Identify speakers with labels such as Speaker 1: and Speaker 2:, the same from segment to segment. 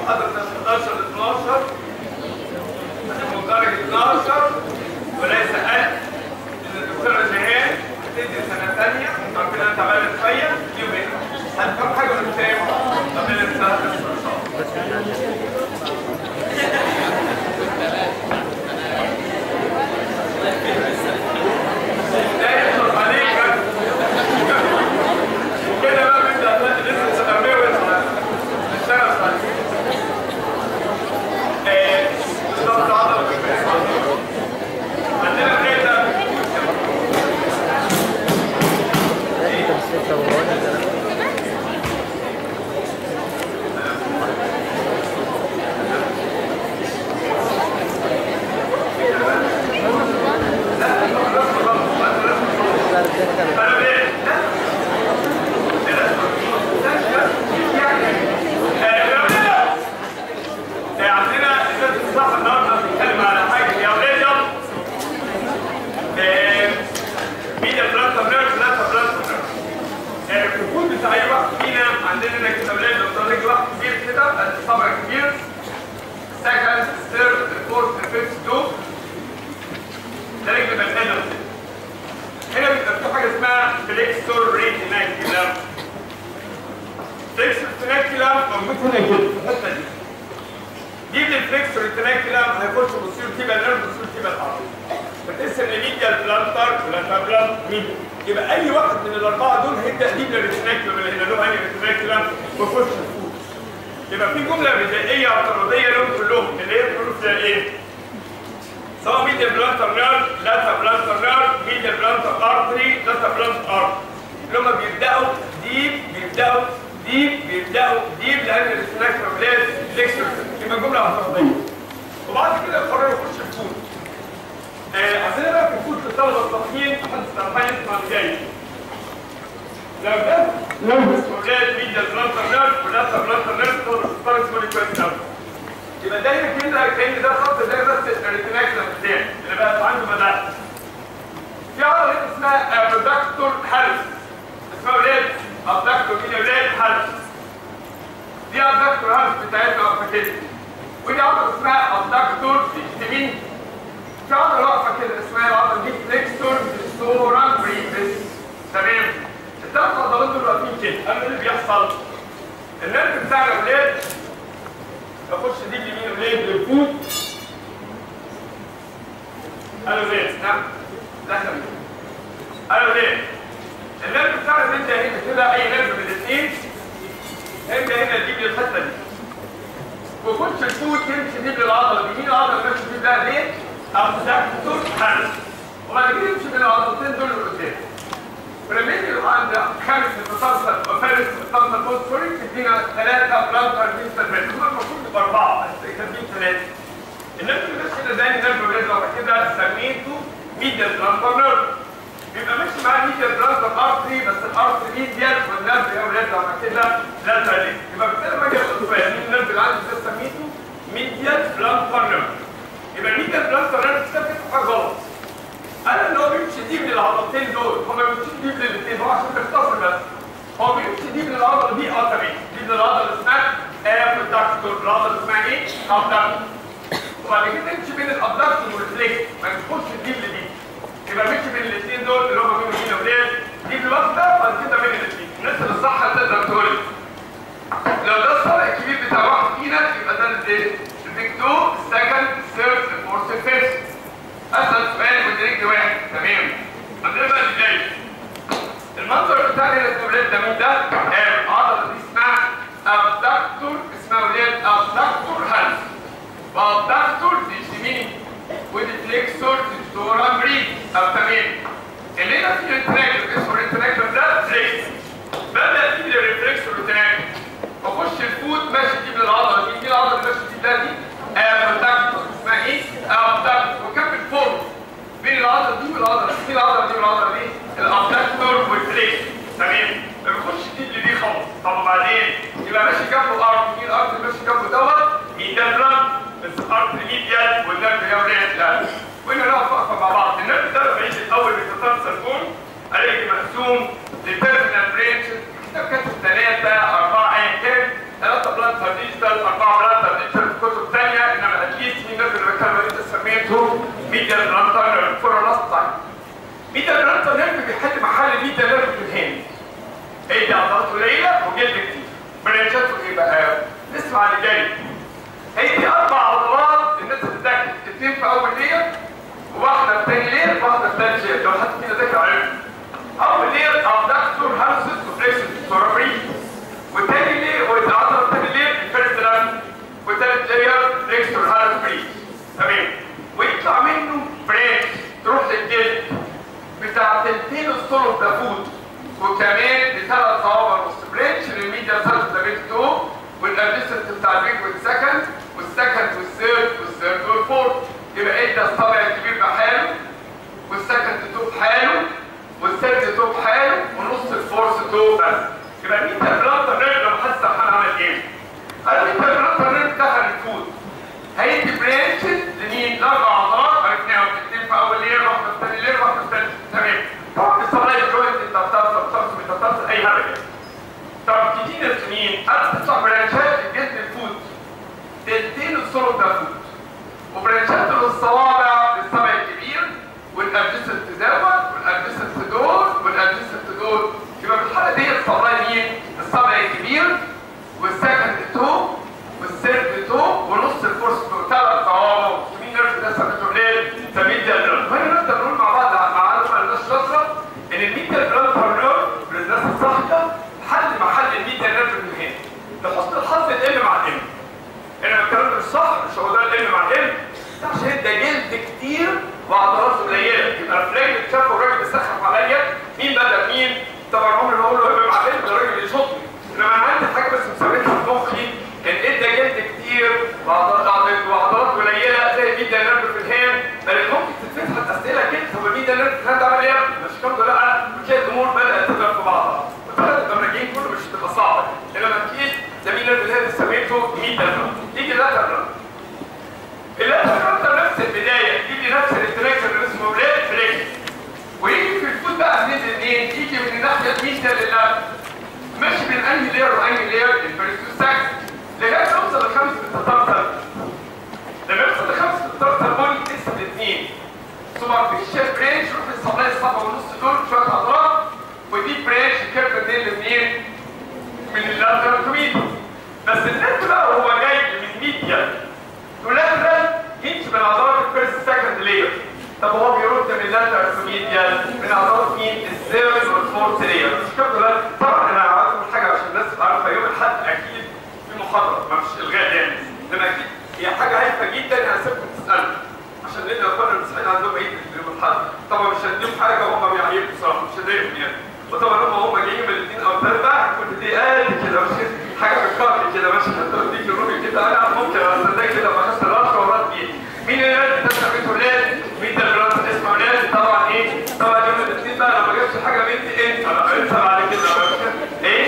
Speaker 1: محاضره 11 ل 12 المدرج 12 وليس 1000 ان الدكتوره جهاد هتدي سنه ثانيه طب كده انت عملت شويه يومين هتفهم حاجه ولا مش فاهم؟ طب انا مش هفهم ان شاء الله لا يحصل عليك كده بقى بيبدا لسه تنميه ويطلع نشتغل صحيح ايه بالظبط عضله عندنا كده انا ليه؟ عندنا الناس الصح النهارده بنتكلم على حاجه يا ولاد يلا مين البلانتا نيرف بلانتا بلانتا نيرف الكود بتاع اي واحد فينا عندنا هنا كده ولاد لو طلع واحد كبير كده الصبع كبير سكند ثيرد فورث فيفث تو ده اللي بيبقى الهدف هنا بيبقى في حاجه اسمها فليكسور ريتيناكيولار فليكسور ريتيناكيولار موجود هنا كده في الحته دي دي من الفليكسور ريتيناكيولار هيخش بصير تيبا نيرف بصير تيبا الارض فتقسم لميديا بلانتر بلانتر ميديا يبقى اي واحد من الاربعه دول هيبدا دي من الريتيناكيولار اللي هنا له هاني ريتيناكيولار ويخش الفوت يبقى في جمله بدائيه اعتراضيه لهم كلهم اللي هي بيقولوا فيها ايه؟ سواء ميديا بلانتر نيرف لاتا بلانتر نيرف ميديا بلانتر ارتري لاتا بلانتر ارتري اللي هم بيبداوا ديب بيبداوا ديب بيبداوا ديب لان الاستناك ولاد فليكسور يبقى جمله اعتراضيه وبعد كده يقرروا يخش الفود آه عندنا بقى في الفود للطلبه الصحيين محدش سرحان يسمع الجاي لو ده لو اسمه ولاد ميديا بلانتر نيرف ولاتا بلانتر نيرف تقدر تختار اسمه كويس قوي يبقى دايما كده كان ده خط زي بس الريتيناكلم بتاعي اللي بقى عنده بدات في عضله هنا اسمها ابدكتور هالس اسمها ولاد ابدكتور مين ولاد هالس دي ابدكتور هالس بتاعتنا واقفه كده ودي عضله اسمها ابدكتور مين في عضله واقفه كده اسمها العضله دي فليكسور سوران بريفس تمام الثلاث عضلات دول واقفين كده اما اللي بيحصل النرف بتاع الاولاد بخش دي اليمين وليه للفوت الو ليه نعم لا حبيبي الو ليه النرف بتاعنا بيبدا هنا كده اي نرف من الاثنين يبدا هنا تجيب لي الحته دي وخش الفوت يمشي دي للعضله دي مين العضله اللي ماشي دي بقى دي ابدكتور هانس وبعد كده يمشي من العضلتين دول لقدام ولما يجي عند خامس المسلسل وفارس المسلسل فوسفوريك تدينا ثلاثة بلانتر دي سلفات هو المفروض يبقى أربعة بس كاتبين ثلاثة النرف اللي ماشي كده زي النرف اللي لو كده سميته ميديا بلانتر نيرف بيبقى ماشي معاه ميديا بلانتر ارتري بس الارتري ميديال والنرف يا ولاد لو كده لاترالي يبقى بالتالي لما اجي السؤال مين النرف اللي عندي ده سميته ميديا بلانتر نيرف يبقى الميديا بلانتر نيرف ده فيه حاجة غلط انا اللي هو بيمشي دي من العضلتين دول هو ما بيمشيش دي من الاثنين هو عشان بيختصر بس هو بيمشي دي من العضله دي اه تمام دي من العضله اللي اسمها ابدكتور العضله اللي اسمها ايه؟ ابدكتور وبعد كده يمشي بين الابدكتور والريفلكس ما يدخلش دي لدي يبقى مشي بين الاثنين دول اللي هم مين ومين وليه دي بالواحده وبعد كده بين الاثنين الناس اللي الصح تقدر تقول لي لو ده الصالح الكبير بتاع واحد فينا يبقى ده الايه؟ البيك 2 السكند الثيرد الفورث الفيفث اسال سؤال ودريك واحد تمام عندنا بقى اللي جاي المنظر بتاع الاولاد ده مين ده؟ آه، العضله دي اسمها ابدكتور اسمها ولاد ابدكتور هالس وابدكتور دي مين؟ ودي فليكسور دي ستورا بريد طب تمام اللي هنا في الريتراكتور اسمه الريتراكتور ده فليكس بدا تيجي الريفلكسور ريتراكتور بخش الفوت ماشي دي من العضله دي دي العضله اللي ماشي دي ده دي ابدكتور اسمها ايه؟ ابدكتور وكمل فوق بين العضله دي والعضله دي مين العضله دي والعضله دي؟ الابدكتور والفليكس تمام ما بيخش دي اللي دي خالص طب وبعدين يبقى ماشي جنبه ارض مين الارض اللي ماشي جنبه دوت ميديال بلان بس الارض ميديال والنرف هي ولاد لا وهنا نقف وقفه مع بعض النرف ده بعيد الاول بيتسلسل كون عليه مقسوم لتيرمينال برينش كتاب كاتب ثلاثه اربعه ايا كان ثلاثه بلانتر ديجيتال اربعه بلانتر الجاي هي دي اربع عضلات الناس بتذاكر اثنين في اول لير وواحده في ثاني لير وواحده في ثالث لير لو حد فينا ذاكر عرف اول لير ابدكتور هامسس وفليكسور سورابري والثاني لير والعضله الثاني لير الفيرست لان والثالث لير فليكسور هامس بري تمام ويطلع منه برانش تروح للجلد بتاع تلتين السولو ده فود وكمان بثلاث صوابع نص برانش للميديا سيرف ده تو والادجستنت بتاع البيج والسكند والسكند والثيرد والثيرد والفورث يبقى ادى الصابع الكبير بحاله والسكند تو بحاله والثيرد تو بحاله ونص الفورث تو بس يبقى مين البلانتر نيرف لما حد سرحان عمل ايه؟ قال مين البلانتر نيرف دخل الفود هيدي برانشز لمين؟ لاربع عضلات عرفناهم اثنين في اول لير واحده في ثاني لير واحده في ثالث تمام طبعا السبلاي جوينت انت بتعرف بتعرف بتعرف اي حاجه طب تدينا السنين انا بتطلع برانشات لجسم الفود تلتين الصلب ده فود وبرانشات للصوابع للصبع الكبير والادجستنت دوت والادجستنت دول والادجستنت دول يبقى في الحاله دي الصباع مين؟ الصبع الكبير والسكند تو والثيرد تو ونص الفورس تو ثلاث صوابع مين نيرف ده سميته ليه؟ سميته نيرف وهنا نقدر نقول مع بعض مع الناس شاطره ان الميديا بلانتر نيرف للناس الصاحيه حل محل الميديا نيرف من هنا لحسن الحظ الام مع الام انا الكلام مش صح مش هو ده الام مع الام ده عشان ده جلد كتير وعضلات قليله يبقى الفلاج شافه الراجل بيسخف عليا مين بدا مين طبعا عمري ما اقول له ام مع الام ده الراجل يشطني انما انا عندي حاجه بس مسويتها في مخي ان ادى جلد كتير وعضلات وعضلات قليله زي الميديا نيرف في الهام بل ممكن تتفتح اسئله كده طب الميديا نيرف في الهام ده عمل ايه؟ مش كده لا وتلاقي الامور بدات تضرب في بعضها وثلاث التمرين كله مش هتبقى صعبه انما اكيد ده مين اللي هذا سميته ميديا نيرف يجي لا تمرين اللا تمرين نفس البدايه يجي نفس الاستراكشر اللي اسمه بلاد فليكس ويجي في الفوت بقى منين منين يجي من الناحيه الميديا لله ماشي من انهي لير وانهي لير الفيرست والسكند لغايه ما يوصل لخمس متترتر لما يوصل لخمس متترتر دول اسم الاثنين سوبرفيشال برانش روح للصبايا الصفا ونص دول شويه عضلات ودي برانش كيرف بين الاثنين من اللاترال بس النت بقى وهو جاي من ميديا تولاترال يمشي من عضلات الفيرست سكند لير طب هو بيرد من اللاترال تو ميديا من عضلات مين الثيرد والفورث لير مش كده طبعا انا عايز اقول حاجه عشان الناس تبقى عارفه يوم الاحد اكيد في محاضره ما مش الغاء يعني انما اكيد هي حاجه هايفه جدا انا سيبكم تسالوا عشان لان اخواننا المسيحيين عندهم عيد يوم الاحد طبعا مش هديهم حاجه وهم بيعيبوا بصراحه مش هديهم يعني وطبعا هم هم جايين من الاثنين او الثالثه كنت دي قال كده مش حاجه بالكافي كده مش هتديك الروبي كده انا ممكن اصدق كده ما خدت الرش ورد بيه مين اللي لازم تسمع ولاد مين ده اللي لازم تسمع ولاد طبعا ايه طبعا يوم الاثنين بقى انا ما جبتش حاجه بنتي انت بقى انت بعد كده ايه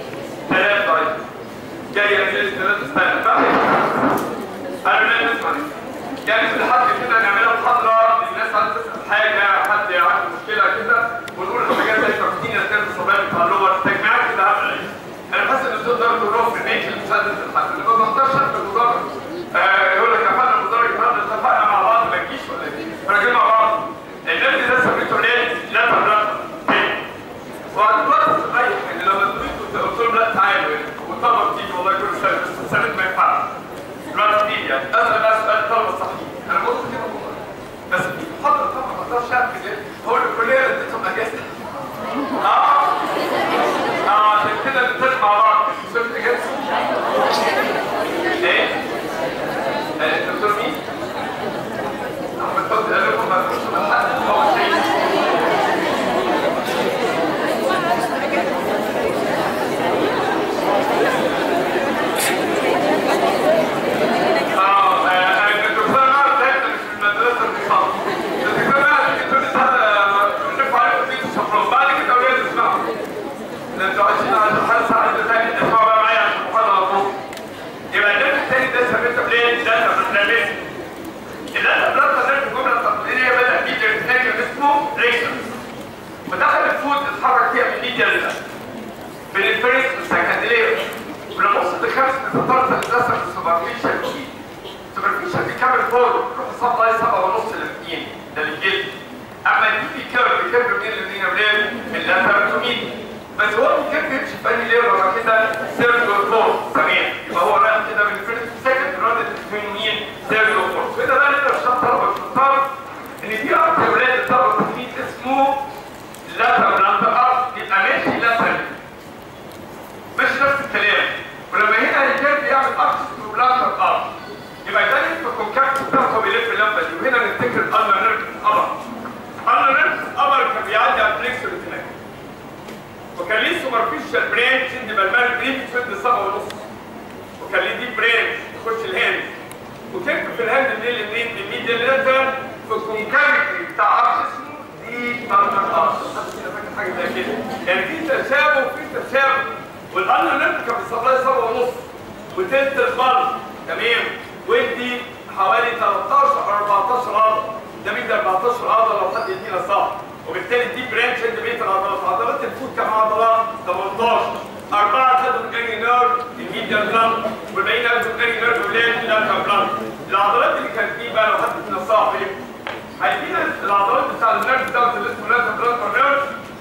Speaker 1: ثلاث طيب جاي يا ثلاث استنى بقى انا لا نسمع يعني في حد كده نعملها محاضره للناس عايزه تسال حاجه حد عنده مشكله كده ونقول الحاجات دي فاكرين الكلام الصغير بتاع اللغه تجمعات كده هبل انا حاسس ان الدكتور ده بيروح في النيتش المسدس الحد اللي ما بختارش في المدرج يقول لك يا فندم المدرج النهارده اتفقنا مع بعض ما تجيش ولا ايه؟ راجعين مع بعض الناس ده سميته ليه؟ لا تبرد وهتبرد صغير يعني لما تريدوا قلت لهم لا تعالوا يعني والطلبه بتيجي والله كل سنه بس السنه ما ينفعش دلوقتي بتيجي يعني اسال بقى سؤال الطلبه الصحيح انا بقول كده والله بس في محاضره طبعا ما اقدرش اعمل كده هو الكليه اديتهم اجازه اه اه عشان كده بنتفق مع بعض صرت اجازه ايه؟ الدكتور مين؟ احمد فضل قال لكم ما تخشوا من حد هو شيء ودخل الفود اتحرك فيها من ميديا لله من الفيرست والسكندري ولما وصلت لخمس بتطرف للاسف السوبرفيشال فيه السوبرفيشال بيكمل فوق روح صف لاي سبعة ونص الاثنين ده للجلد اما دي في كيرف كيرف بين الاثنين اولاد من اللاترال بس هو الكيرف يمشي في انهي لير ولا كده سيرد والفور تمام يبقى هو رايح كده من سوبرفيشال برانش عند بالمال بريد تشد السبعة ونص وكان ليه دي برانش تخش الهاند وتكتب في الهاند منين لمنين الميديا لاتر في الكونكافيتي بتاع عرض اسمه دي ماركر ارش فاكر حاجه زي كده يعني في تشابه في تشابه والقلب اللي كان بيصلي سبعة ونص وتلت القلب تمام ودي حوالي 13 او 14 عضله ده بيدي 14 عضله لو حد يدينا صح وبالتالي دي برانش عند بقيه العضلات عضلات الفوت كام عضله 18 أربعة خدوا الجري نيرف الميديا بلان والباقيين خدوا الجري نيرف ولاد الألفا بلان العضلات اللي كانت دي بقى لو حد فينا صح هيدينا العضلات بتاع النيرف دوت اللي اسمه لاتر بلان نيرف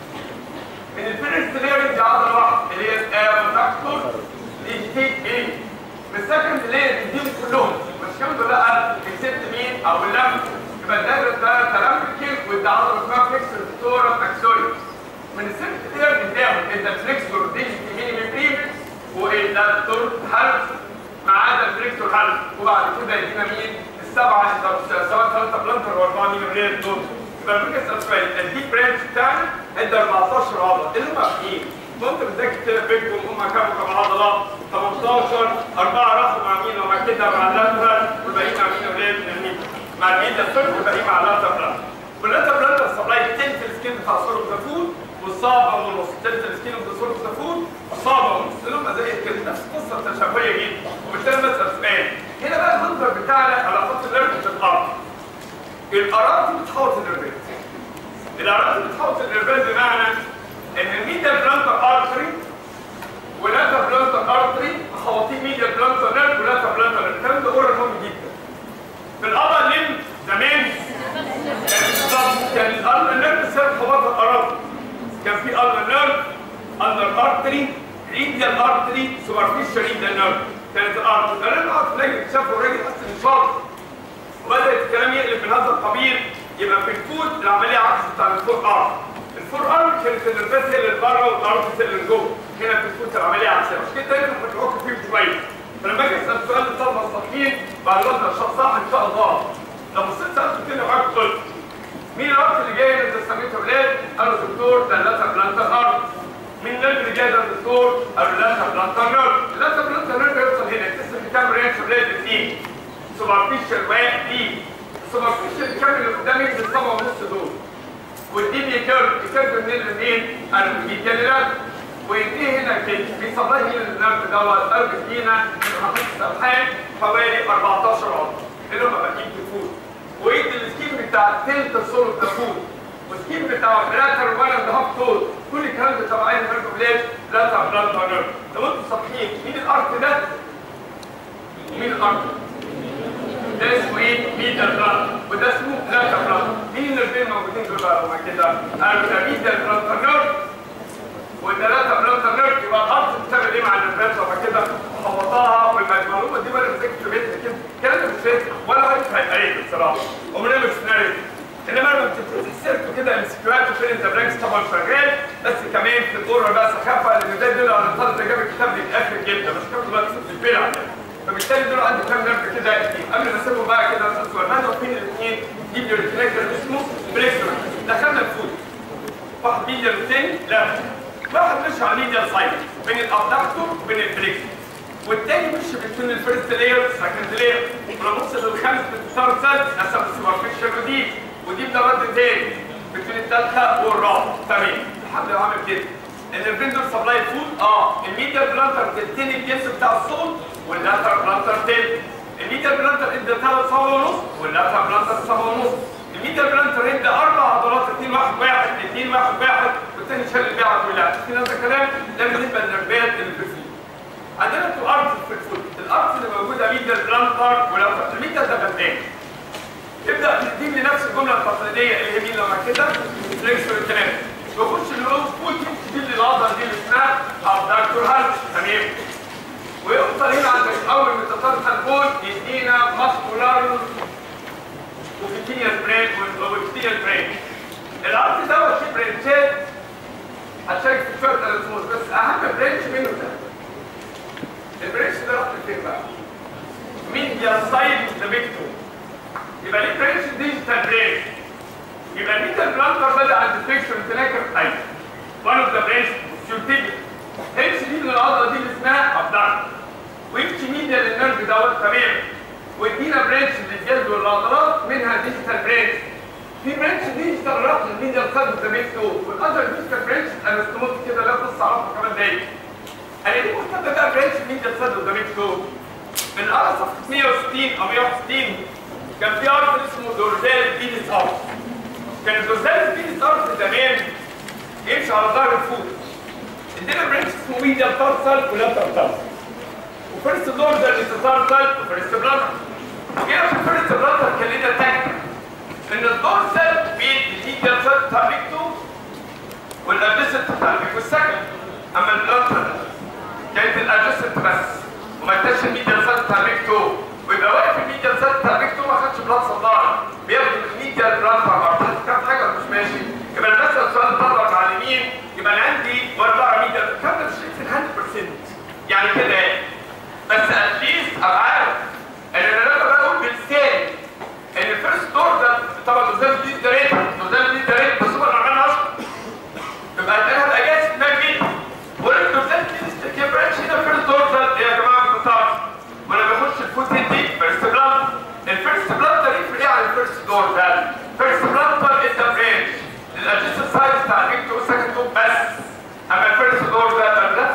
Speaker 1: من الفيرست لير دي عضله واحده اللي هي الابدكتور دي ايه من السكند لير دي كلهم مش كام دول لا اكسبت مين او اللم يبقى ده ده تلامبكين وده عضله اسمها فليكسور فيتورا ماكسوريوس من السكند لير قدام انت فليكسور دي مينيمي بريم والدكتور حلف ما عدا الفليكسور حلف وبعد كده يدينا مين السبعه سواء ثلاثه بلانتر واربعه مينيمي بريم دول يبقى الفكره اسال سؤال الديب برانش بتاعنا ادى 14 عضله اللي هم ايه؟ كنت بتذاكر كده بينكم هم كانوا كام عضله 18 اربعه راحوا مع مين ومع كده مع اللاترال والباقيين مع مين ولاد مين مع الميديا سيرك والباقيين مع اللاترال واللاترال بلانتر سبلاي تلت السكين بتاع سورك زفود والصابع ونص تلت السكين بتاع سورك زفود والصابع ونص اللي هم زي كده نفس القصه تشابهيه جدا وبالتالي بسال سؤال هنا بقى المنظر بتاعنا على خط النيرف في الارض الارض بتحوط النيرفات الأعراض اللي بتحوط الإرباز بمعنى إن الميديا بلانتر أرتري ولاتا بلانتر أرتري خواتيم ميديا بلانتر نيرف ولاتا بلانتر نيرف الكلام ده أورال مهم جدا في الأبر ليم زمان كان بالظبط كان الألم نيرف سبب خبط الأراضي كان في ألم نيرف أندر أرتري ريديال أرتري سوبرفيشال ريديال نيرف كانت الأرتري فلما قعدت نجد شافوا الراجل حس إن شاطر وبدأ الكلام يقلب من هذا القبيل يبقى في الفوت العمليه عكس بتاع الفور ارم الفور ارم كانت النرفات هي اللي بره والارم هي اللي جوه هنا في الفوت العمليه عكسيه مش كده دايما بتعك فيه شويه فلما اجي اسال سؤال للطلبه الصحيين بعد ما الشخص صح ان شاء الله لو بصيت سالته كده معاك قلت مين الارت اللي جاي اللي سميته ولاد؟ قالوا دكتور ده اللاتر بلانتر ارت مين النرف اللي جاي ده دكتور؟ قالوا اللاتر بلانتر نيرف اللاتر بلانتر نيرف يوصل هنا يكتسب في كام رينج ولاد اثنين سوبرفيشال واحد دي السوبرفيشال الكامل اللي قدامي بالسبعه ونص دول والدي بيكيرف يكيرف منين لمنين؟ انا بجيب جلالات ويديه هنا كده بيصلي هنا النرف دوت قلب فينا حقيقة السرحان حوالي 14 عضو اللي هم باقيين في الفود ويدي السكيم بتاع تلت الصور التفود والسكيم بتاع بلاتر ولا اند هاف تول كل الكلام ده تبعين نرف بلاد بلاتر بلاتر نرف لو انتم صحيين مين الارت ده؟ ومين الارت ده؟ ده اسمه ايه؟ ميدل بلاد وده اسمه لاتا بلاد مين النرفين موجودين دول بقى هما كده؟ قالوا ده ميدل بلاد نيرف وده لاتا بلاد نيرف يبقى الارض بتعمل ايه مع النرفات لما كده حوطاها والمعلومه دي بقى بتذاكر في بيتنا كده الكلام ده مش فاهم ولا عارف هيبقى ايه بصراحه ومن مش سيناريو انما لما بتتسيرتوا كده السكيوات وفين ذا برانكس طبعا شغال بس كمان في الدور بقى سخافه لان ده يدل على الطالب ده جاب الكتاب للاخر جدا مش كاتبه بقى في البيل عليه فبالتالي دول عندي كام نرف كده كتير قبل ما اسيبهم بقى كده اسال سؤال ماذا فين الاثنين دي بيوريتناكر اسمه بريكسور دخلنا الفود واحد ميديال والثاني لا واحد مش على ميديال سايد بين الابدكتور وبين البريكسور والتاني مش بين الفيرست لاير سكند لاير ونبص للخامس بالثيرد سيل قسم السوبرفيشال ودي ودي ده رد تاني بين الثالثه والرابعه تمام الحمد لله عامل كده النرفين دول سبلاي فود اه الميديال بلانتر تلتين الجنس بتاع الصوت واللاتر بلانتر تلت الميديال بلانتر ادى ثلاث سبعة ونص واللاتر بلانتر سبعة ونص الميديال بلانتر ادى اربع عضلات اثنين واحد واحد اثنين واحد واحد والثاني شال البيعه كلها في هذا الكلام ده بالنسبه للنرفات اللي في الفود عندنا تو ارتس في الفود الارتس اللي موجوده ميديال بلانتر ولاتر الميديال ده غلبان يبدا تديم لنفس الجمله التقليديه اللي هي مين لما كده فليكسور الكلام يخش اللو فوت يمشي دي العضله دي اللي اسمها ابدكتور هالش تمام ويوصل هنا عندك اول ما تترسل بول يدينا ماسكولار وفيتينيال برين وفيتينيال برين الارض دوت فيه برينشات هتشارك في شويه تلاتموس بس اهم برينش منه ده البرينش ده راح فين بقى؟ ميديا سايد ذا فيكتور يبقى ليه برينش ديجيتال برين يبقى الميديال بلانتر بدا عند الفيكشن تناكر ايوه one of the branch سيوتيبيا هيمشي دي من العضله دي اللي اسمها ابدان ويمشي ميديا للنرف دوت تمام ويدينا برانش للجلد والعضلات منها ديجيتال برانش في برانش ديجيتال رابط الميديا سايد اوف ذا بيك تو والاذر ديجيتال برانش انا استموت كده لا بص اعرفها كمان دقايق انا ليه مهتم بقى برانش الميديا سايد اوف ذا بيك تو من الارض صفحه 160 او 160 كان في ارض اسمه دورزال فينيس ارض كان الدورزال فينيس ارض زمان يمشي على ظهر الفوت ادينا برانش اسمه ميديا تارسال ولاتر تارسال وفيرست دورزال تارسال وفيرست بلاتر وجينا في الفيرست بلاتر كان لنا تاكتيك ان الدورسال بيدي الميديا سايد بتاع بيكتو والادجسنت بتاع البيكتو السكند اما البلاتر كانت الادجسنت بس وما اداش الميديا سايد بتاع بيكتو ويبقى واقف الميديا سايد بتاع بيكتو ما خدش بلاد صداع بياخد الميديا بلاد مع كام حاجه مش ماشي يبقى انا بسال سؤال بره على اليمين يبقى انا عندي اربعه ميديا كام ده مش 100% يعني كده ايه بس اتليست ابقى عارف ان انا لما بقول بلساني ان الفيرست دور ده طبعا دوزان دي ده ريت دوزان دي ده ريت بس هو انا عمال اشرح يبقى انا هبقى جاهز في دماغي جدا ولا الدوزان دي استكيب برانش هنا الفيرست دور ده يا جماعه بتاع وانا بخش الفوت دي فيرست بلاد الفيرست بلاد ده يفرق ايه عن الفيرست دور ده فيرست بلاد ده از ذا برانش للاجهزه سايز بتاع البيكتو سكند توب بس اما الفيرست دور ده ده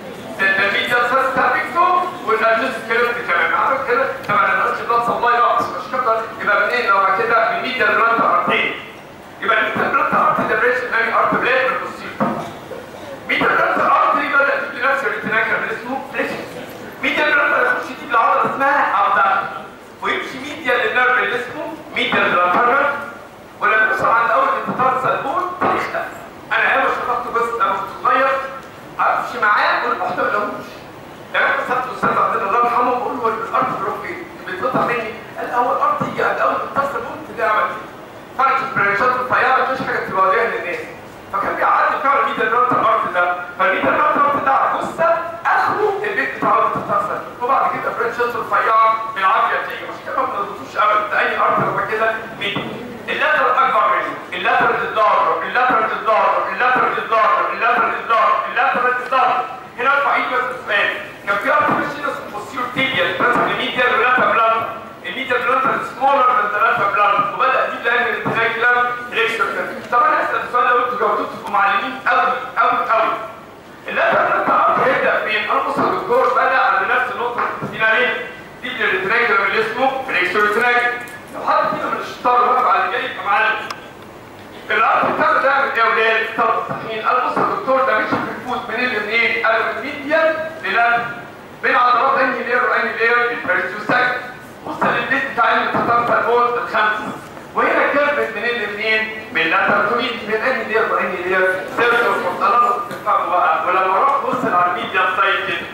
Speaker 1: الميديا سايز بتاع البيكتو والاجهزه كلمت كمان عارف كده طبعا انا قلت بلاد سبلاي بقى مش كتر يبقى منين لو كده من ميديا بلاد ارتين يبقى الميديا بلاد ارتين ده برانش ثاني ارت بلاد من البوستير ميديا بلاد ارتين بدات تدي نفس الارتناكه من اسمه فليشن ميديا بلاد يخش دي بالعضله اسمها ابدان ويمشي ميديا للنرف اللي اسمه ميديا للانترنال ولما يوصل عند اول انتطار سلبون يختفي انا اول شخصته بس لما كنت صغير امشي معاه والبحث ما لهوش يعني انا سالت الاستاذ عبد الله يرحمه بقول له الارض بيروح فين؟ بيتقطع مني قال اول ارض تيجي عند اول انتطار سلبون تلاقي عمل كده فرق البرانشات الرفيعه مفيش حاجه تواجهها للناس فكان بيعدي فعلا ميديا الارض الارض ده فالميديا الارض الارض ده على جثه اخره البيت بتاع الارض بتحصل وبعد كده برانشات رفيعه بالعافيه تيجي مش كده ما بنظبطوش ابدا اي ارض لما كده ميديا اللاتر اكبر منه اللاتر الضار اللاتر الضار اللاتر الضار اللاتر الضار اللاتر الضار هنا ارفع ايدي بس سؤال كان في ارض مش هنا اسمه بوستير تيبيا بس الميديا واللاتر بلان الميديا بلان سمولر من ثلاثة بلان وبدا يجيب لها من الانتجاج ريكشر طب انا هسال السؤال ده وانتوا جاوبتوا تبقوا معلمين قوي قوي قوي اللاتر بلان تعرف هيبدا فين؟ انا بص الدكتور بدا على نفس النقطه اللي عليه دي الانتجاج اللي اسمه ريكشر انتجاج لو حد فينا من الشطار واقف على الجاي يبقى معلم الارض بتاعته ده من اولاد طب صحيح قال بص الدكتور ده مش في الفوت منين لمنين؟ قال من ميديا للان بين عضلات انهي لير وانهي لير الفيرست والسكند بص للبيت بتاع المتطرف الموت الخمسه وهنا كيرفت منين لمنين؟ من لاتر تو من انهي لير وانهي لير سيركل والطلبه بتفهموا بقى ولما اروح بص على الميديا سايد كده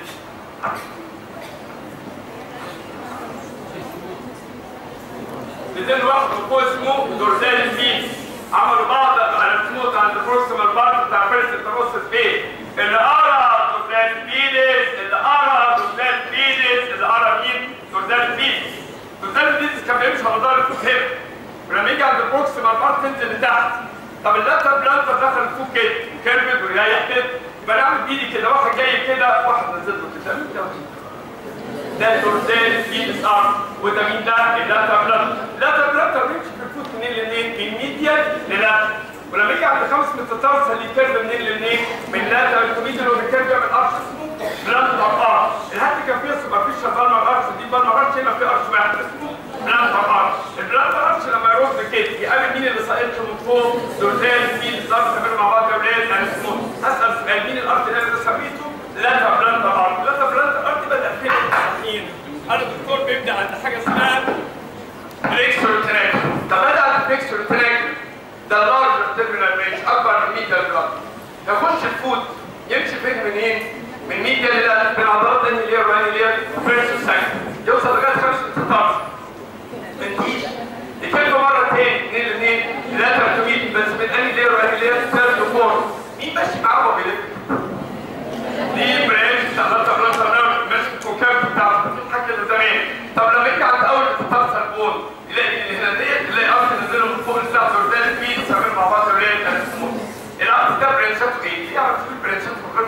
Speaker 1: نزل واحد فوق اسمه دورزال الفيل عملوا بعض الرسموت عند البروكسيمال بارت بتاع فيرست التروسس بيه اللي قرا دورزال فيلس اللي قرا دورزال فيلس اللي قرا مين دورزال فيلس دورزال فيلس كان بيمشي على ظهر الفوق هنا ولما يجي عند البروكسيمال بارت تنزل لتحت طب اللاتر بلانتر دخل فوق كده وكربت وريح كده يبقى انا اعمل بايدي كده واحد جاي كده واحد نزل له كده مين ده ده دورزال فيلس ارم وده مين ده اللاتر بلانتر اللاتر بلانتر بيمشي في الفوت منين لمنين من ميديا للاتر ولما يجي عند خمس متتارسل يكيرف منين لمنين من لاتر الكوميديان وبيكيرف يعمل ارش اسمه بلانتر ارش الهات كان فيها سوبرفيشال بالمر ارش دي بالمر ارش هنا في ارش واحد اسمه بلانتر ارش البلانتر ارش لما يروح بكده يقابل مين اللي ساقط له من فوق دورزال مين الارش تعملوا مع بعض يا ولاد انا اسمه اسال سؤال مين الارش اللي انا سميته لاتر بلانتر ارش لاتر بلانتر ارش بدا فين التحقيق انا الدكتور بيبدا عند حاجه اسمها بريكسور تراك طب بدا عند بريكسور تراك ده لارج تيرمينال رينج اكبر من 100 جرام يخش الفوت يمشي فين منين؟ من 100 لل من عضلات انهي لير وانهي لير فيرست وسكند يوصل لغايه 5 من دي يكمل مره تاني منين لمنين؟ لاتر تو ميت بس من انهي لير وانهي لير ثيرد وفورث مين ماشي معاه وهو بيلف؟ دي برانش بتاع لاتر بلانتر نيرف ماشي الكوكاب بتاعته الحاجه اللي زمان طب لما يجي عند اول انتطار سلبون يلاقي ان هنا ديت يلاقي ارض نزله من فوق الساعه زوردان فيه سامعين مع بعض الريال الارض ده برانشاته ايه؟ في يعرف في برانشات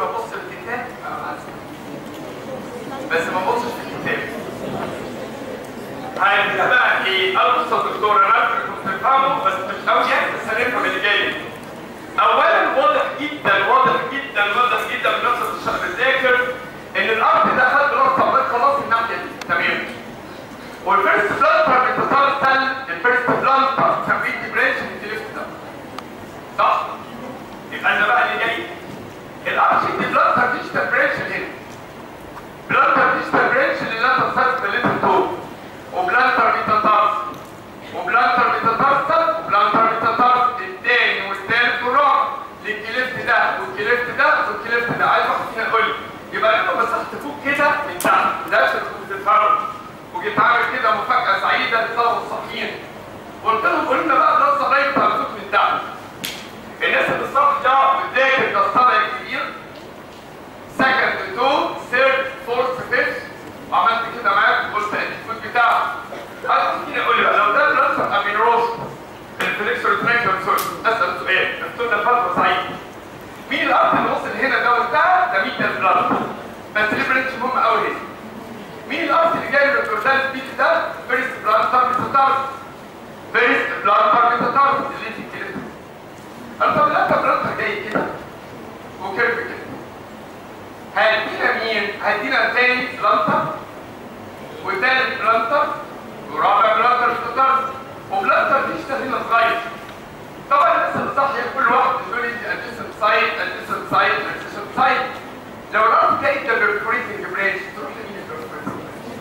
Speaker 1: ايه؟ قال بص يا دكتور انا عارف انك كنت بتفهمه بس مش قوي يعني بس هنفهم اللي جاي اولا واضح جدا واضح جدا واضح جدا من نفس الشخص بتذاكر ان الارض ده خد بلاد طبيعي خلاص الناحيه دي تمام والفيرست بلانتر بتتسلسل الفيرست بلانتر تمرين برانش من الليفت ده صح؟ يبقى انا بقى اللي جاي الارش دي بلانتر ديجيتال برانش هنا بلانتر ديجيتال برانش اللي لا تنسلسل اللي انتوا وبلانتر بيتطرس وبلانتر بيتطرسل وبلانتر بيتطرس الثاني والثالث والرابع للكليفت ده والكليفت ده والكليفت ده عايز واحد فينا يقول لي يبقى لما مسحت فوق كده من تحت ده عشان كنت بتتفرج وجيت عامل كده مفاجاه سعيده للطلبه الصحيين قلت لهم قولوا لنا بقى ده الصدايق على فوق من تحت الناس اللي الصف ده بتذاكر ده الصدايق الكبير سكند تو ثيرد فورث فيفث وعملت كده معاك وقلت الفوت بتاعه عايز كده اقول لي بقى لو ده بلانسر امينوروس الفليكسور ترانكشن اسال سؤال الدكتور ده فتره سعيده مين الارض اللي وصل هنا ده وانتهى ده مين ده البلانسر بس ليه برنش مهم قوي هنا مين الارض اللي جاي من الدورسال سبيد ده فيرست بلانتر ميتاتارس فيرست بلانتر ميتاتارس اللي انت كده انا طب الانتر بلانتر جاي كده وكيرف كده هيدينا مين؟ هيدينا تاني بلانتر وتالت بلانتر ورابع بلانتر ميتاتارس وبلانتر دي اشتغلنا صغير طبعا الناس اللي صح كل واحد بيقول لي ادجيسنت سايت ادجيسنت سايت ادجيسنت سايت لو الارض جاي ده بالبريتنج برانش تروح لمين البريتنج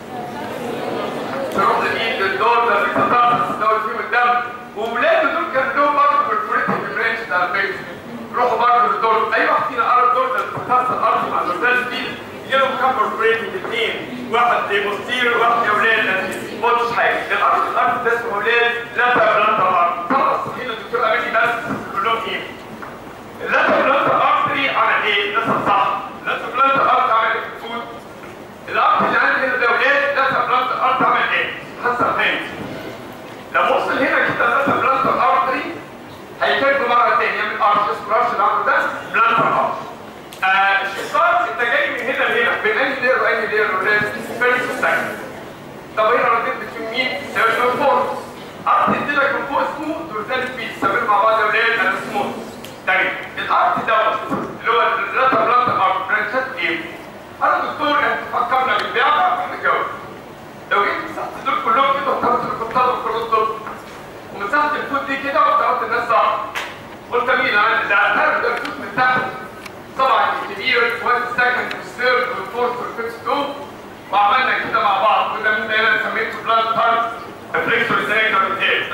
Speaker 1: تروح لمين للدور ده اللي تطرس دول فيهم الدم وولاده دول كان لهم برضه بالبريتنج برانش ده على فكره روحوا برضه للدور اي واحد فينا قرا الدور ده اللي تطرس الارض مع الدورسال سبيد يجي لهم كام بريتنج اثنين واحد بوستير وواحد يا ولاد ما قلتش حاجه الارض الارض ده اسمه ولاد لا تبلانت الارض طبعا الصحيح الدكتور اماني بس كلهم ايه لا تبلانت ارتري عمل ايه؟ ده صح لا تبلانت ارت عمل ايه في الفود الارض اللي عندي هنا ده ولاد لا تبلانت ارت عمل ايه؟ حسن فهمت لما وصل هنا كده لا تبلانت ارتري هيكمل مره ثانيه يعمل ارش اسمه ارش اللي عمله ده بلانت ارش آه الشيطان انت جاي من هنا لهنا بين انهي لير وانهي لير ولاد فيرست سكند طب هنا رديت بتكون مين؟ ده من فوق ارض اديلك من فوق اسمه دورزال سبيد سمير مع بعض يا ولاد انا اسمه طيب الارض دوت اللي هو اللاتا بلانت ارض برانشات ايه؟ انا دكتور انت فكرنا باللعبه احنا جاوب لو جيت مسحت دول كلهم كده واخترت الكتاب كلهم دول ومسحت الفوت دي كده واخترت الناس صح قلت مين انا ده هرب ده الفوت من تحت طبعا الكبير وادي السكند والثيرد والفورث والفيفث دول وعملنا كده مع بعض وده من ده انا سميته بلاد هارت ريفلكسور سيريكتور بتاعي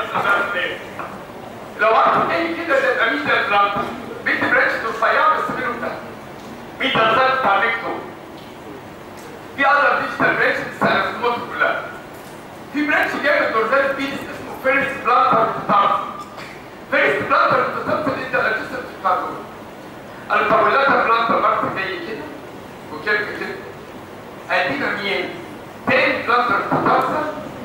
Speaker 1: لو عرفت تاني كده ده يبقى مين ده البلاد بيت برانش رفيعه بس منهم ده مين ده الزلط بتاع ميكتو في اذر ديجيتال برانش بتسال السموت كلها في برانش جاي من دورزال بيس اسمه فيرست بلانتر بتتعرف فيرست بلانتر بتتعرف انت الاجسام بتتعرف الطاولات بلانتر مرت جاي كده وكده كده ادينا مين؟ تاني بلانتر بتترسل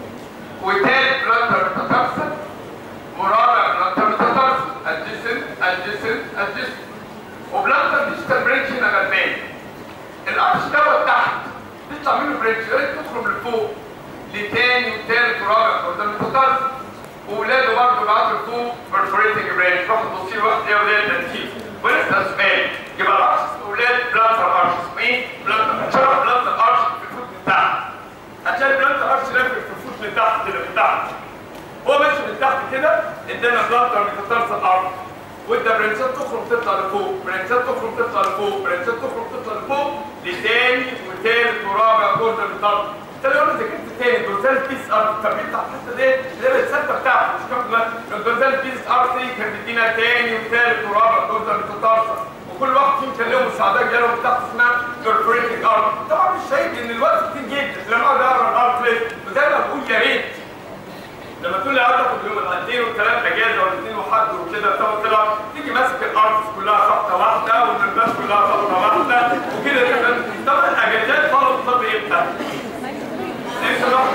Speaker 1: وتالت بلانتر بتترسل ورابع بلانتر بتترسل ادجسنت ادجسنت ادجسنت وبلانتر ديجيتال بريدج هنا غلبان الارش دوت تحت تطلع منه بريدج يا ريت تخرج لفوق لتاني وتالت ورابع بلانتر بتترسل وولاده برضه بعتوا لفوق برفوريتنج بريدج روح تبصي واحد يا ولاد ده نسيت ونسال سؤال يبقى الارش اسمه ولاد بلانتر ارش اسمه ايه؟ بلانتر شرح بلانتر ارش في الفوت من تحت هتلاقي بلانتر ارش لافف في الفوت من تحت كده من تحت هو ماشي من تحت كده ادانا بلانتر متترسل الارض وانت برنسات تخرج تطلع لفوق برنسات تخرج تطلع لفوق برنسات تخرج تطلع لفوق لتاني وتالت ورابع كورنر الارض انت لو انا ذاكرت تاني دورزال بيس ارض التمرين بتاع الحته دي اللي هي الثابته بتاعته مش كام الدورزال بيس ارض دي كانت بتدينا تاني وتالت ورابع كورنر متترسل وكل واحد فيهم كان لهم مساعدات جاله من تحت اسمها كوربريتنج ارض طبعا مش شايف ان الوقت كتير جدا لما اقعد اقرا الارض ليه وزي ما بقول يا ريت لما تقول لي عاوز اخد يوم الاثنين والثلاث اجازه والاثنين وحد وكده تقعد تلعب تيجي ماسك الارض كلها خبطه واحده والنرفات كلها خبطه واحده وكده كده طبعا الاجازات طلب الطب امتى؟ امتى بقى؟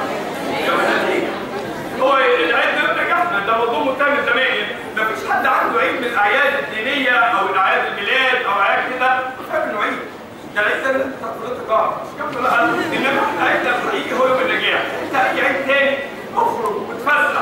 Speaker 1: هو العيد ده نجحنا ده موضوع مهتم زمان مفيش حد عنده عيد من الاعياد الدينيه او الاعياد الميلاد او اعياد كده وفاهم انه عيد ده العيد ده اللي انت حضرتك اه مش كام لا انما احنا عيدنا الحقيقي هو يوم النجاح انت اي عيد تاني اخرج وتفسح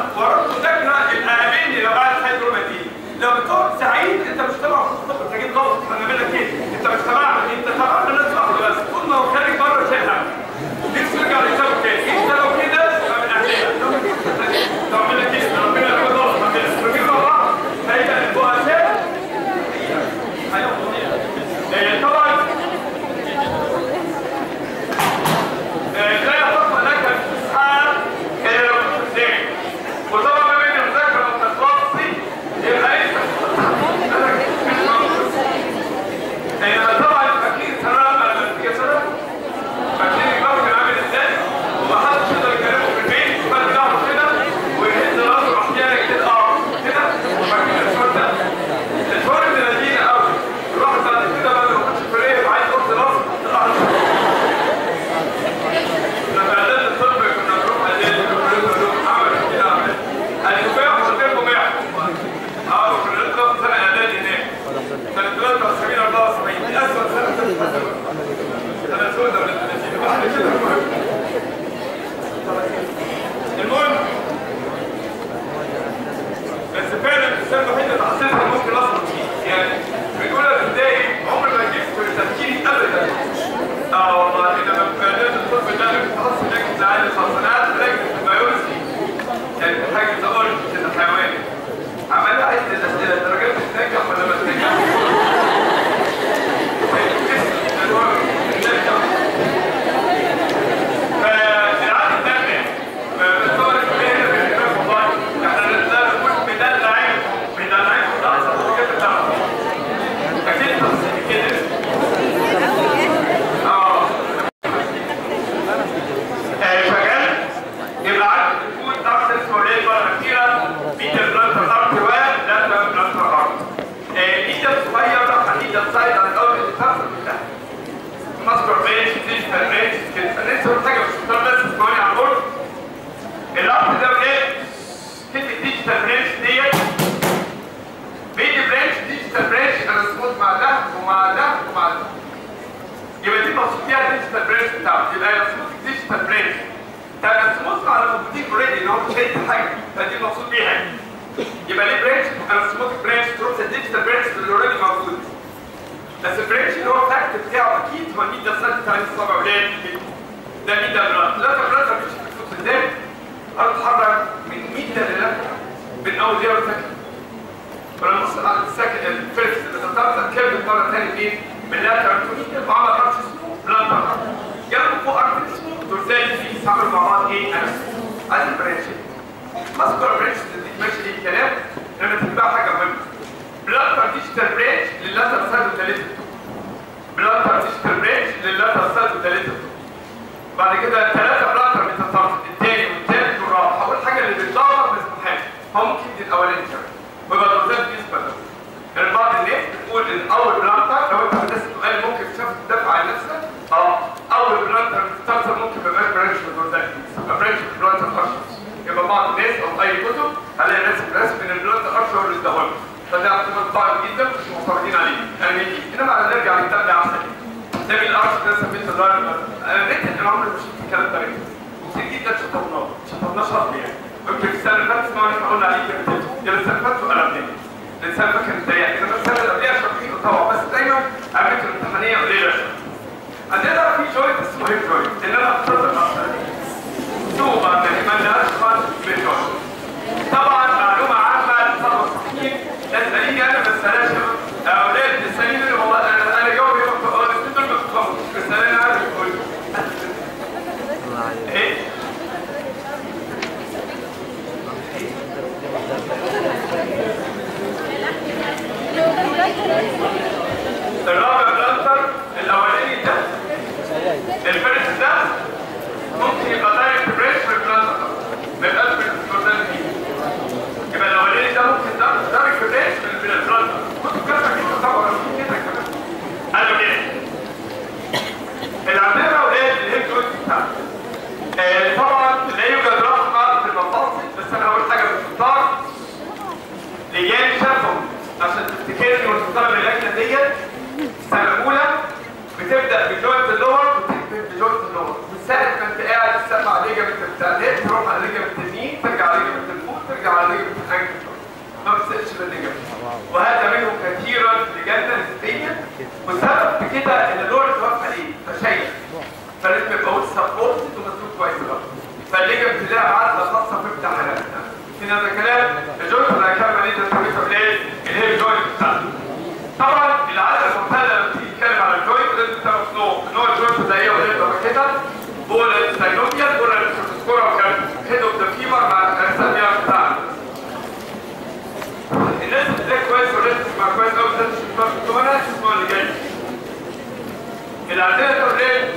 Speaker 1: بيبصوا على موجودين اوريدي ان هو شايف حاجه فدي المقصود بيها يعني. يبقى ليه برانش انا سموك برانش تروح الديجيتال برانش اللي اوريدي موجود بس البرانش اللي هو فاكت بتاعه اكيد هو الميديا سنت بتاع الصابع ولاد ده ميديا بلاد لا بلاد مش بتفوت ازاي اتحرك من ميديا للاخر من اول زيرو سكند ولما نوصل على السكند الفيرست اللي تطلع كلمه مره ثانيه فين من لاتر تو ميديا وعمل ارش اسمه بلانتر جابوا فوق ارش اسمه دورسالي فيس عملوا مع بعض ايه انا عايز البرانش اذكر برانش دي ماشي دي كلام لما تتبع حاجه مهمه بلانتر ديجيتال برانش للاتر سايد وثالثه بلانتر ديجيتال برانش للاتر سايد وثالثه بعد كده ثلاثه بلانتر بتتصرف الثاني والثالث والرابع اول حاجه اللي بتدور مسموحات هو ممكن يدي الاولاني كمان ويبقى دورسال بالنسبه له يعني بعض الناس بتقول ان اول بلانتر لو انت هندسه سؤال ممكن تشوف تدافع عن نفسك اه اول بلانتر بتتصرف ممكن يبقى برانش ودورسال يبقى برانش بلانتر ارشف يبقى بعض الناس او اي كتب هلاقي رسم رسم من البلانتر ارشف اللي اداهم فده اعتماد صعب جدا مش معترضين عليه يعني انما على نرجع للكتاب ده احسن ده من الارش ده سميته دار انا ريت ان عمري ما شفت الكلام ده كتير جدا شطبناه شطبناه شطب يعني ممكن السنه اللي فاتت اسمعوا احنا قلنا عليه كده يا السنه اللي فاتت قلبني السنه اللي فاتت كانت ضيقه انما السنه اللي قبلها شاطرين طبعا بس دايما اماكن الامتحانيه قليله عندنا في جوينت اسمه هيب جوينت ان انا اخترت الاصل سوبر ما لهاش خالص بالجوينت طبعا معلومه عامه للطلبه الصحيين تساليني انا ما تسالهاش اولاد تساليني انا والله انا انا جاوبي الاثنين دول ما بتفهموش بس انا عارف اقول ايه الرابع بلانتر الاولاني ده الفيرست ده ممكن يبقى دايركت بريش في البلانتر ما يبقاش بالبروتين فيه يبقى الاولاني ده ممكن ده دايركت بريش في البلانتر كنت كده كده طبعا في كده كمان قالوا كده العمامه ولاد الهيب جوينت بتاعته آه، طبعا لا يوجد رقم في المفاصل بس انا هقول حاجه باختصار لجان شافهم عشان تفتكرني وانت طالب اللجنه ديت السنه الاولى بتبدا بجوينت اللور وتكمل بجوينت اللور من ساعه ما انت قاعد تسمع على الليجمنت بتاع الهيد تروح على الليجمنت اليمين ترجع على الليجمنت الفوق ترجع على الليجمنت الانكل ما بتسالش بالليجمنت وهذا منه كثيرا لجنه نسبيا والسبب في كده ان اللور اتوقف عليه فشيء فلازم يبقى هو سبورتد ومسلوك كويس قوي فالليجمنت لها عادة خاصة في امتحاناتنا في هذا الكلام الجوينت اللي هكمل عليه تسويته قليل اللي هي الجوينت بتاعته طبعا العادة المعتادة لما تيجي تتكلم على الجوينت لازم تعرف نوع نوع الجوينت زي ايه ولا كده بول الساينوبيال بول السكورا وكان هيد اوف ذا فيمر مع الاسابيع بتاعنا الناس بتذاكر كويس والناس تسمع كويس قوي بالذات الشطار بتوع الناس تسمع اللي جاي العادة ده قليل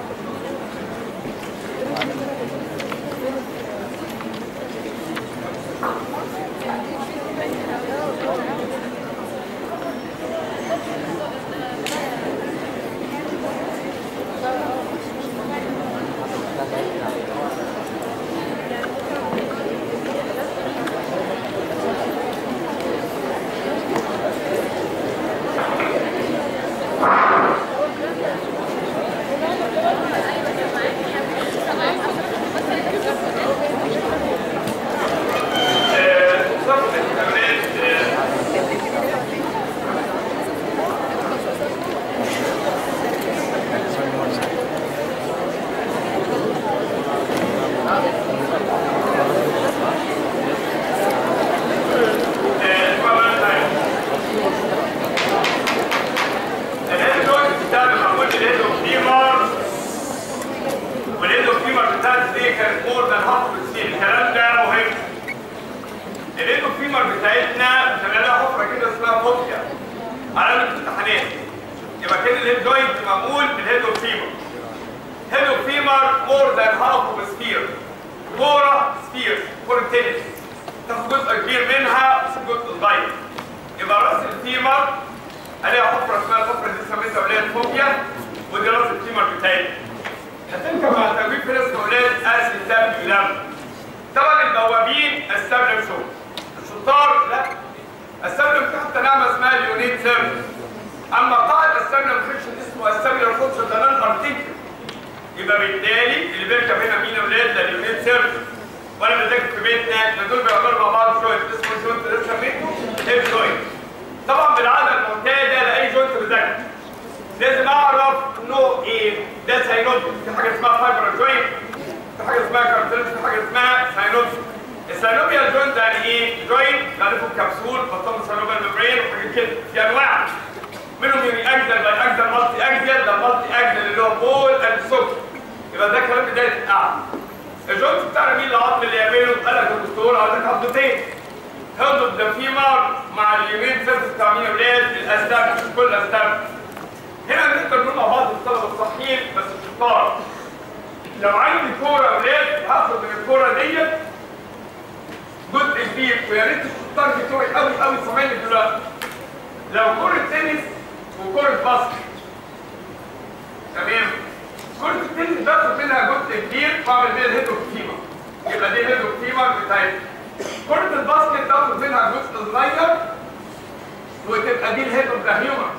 Speaker 1: بتاعتنا كان لها حفره كده اسمها فوبيا علامه الامتحانات يبقى كده الهيد جوينت معمول بالهيد اوف فيمر هيد اوف فيمر مور ذان هاف اوف سفير كوره سفير كوره تنس تاخد جزء كبير منها وتسيب جزء صغير يبقى راس الفيمر عليها حفره اسمها الحفره دي سميتها ولاد فوبيا ودي راس الفيمر بتاعتنا هتركب مع تجويد في ناس اولاد اس الدم لم طبعا البوابين استبلم شو الشطار لا استبلم تحت نعمه اسمها اليونيت سيرفيس اما قائد استبلم فيكشن اسمه استبلم فيكشن ده نون ارتيكل يبقى بالتالي اللي بيركب هنا مين يا اولاد ده اليونيت سيرفيس في بيتنا ان دول بيعملوا مع بعض جوينت اسمه جوينت اللي سميته هيب جوينت طبعا بالعاده المعتاده لاي جوينت بذاكر لازم اعرف نوع ايه ده ساينوتيك في حاجه اسمها فايبر جوينت في حاجه اسمها كارتلج في حاجه اسمها ساينوتيك الساينوبيال جوينت يعني ايه؟ جوينت غالبه كبسول بطل ساينوبيال ممبرين وحاجات كده في انواع منهم يوني اكزل باي اكزل مالتي اكزل ده مالتي اكزل اللي هو بول اند سوك يبقى ده كلام بدايه القعده الجوينت بتاعنا مين العظم اللي يعمله؟ قال لك الدكتور عندك عضلتين هضم ده فيمر مع اليمين سيرفس بتاع مين اولاد الاسلاك مش كل الاسلاك هنا نقدر نقول مع بعض الطلبه الصحيين بس الشطار لو عندي كوره اولاد هاخد من الكوره ديت جزء كبير ويا ريت الشطار بتوعي قوي قوي سامعني دلوقتي لو كرة تنس وكرة باسكت تمام كرة التنس باخد منها جزء كبير واعمل بيها الهيد اوف فيمر يبقى دي الهيد اوف فيمر بتاعتي كرة الباسكت باخد منها جزء صغير وتبقى دي الهيد اوف ذا هيومر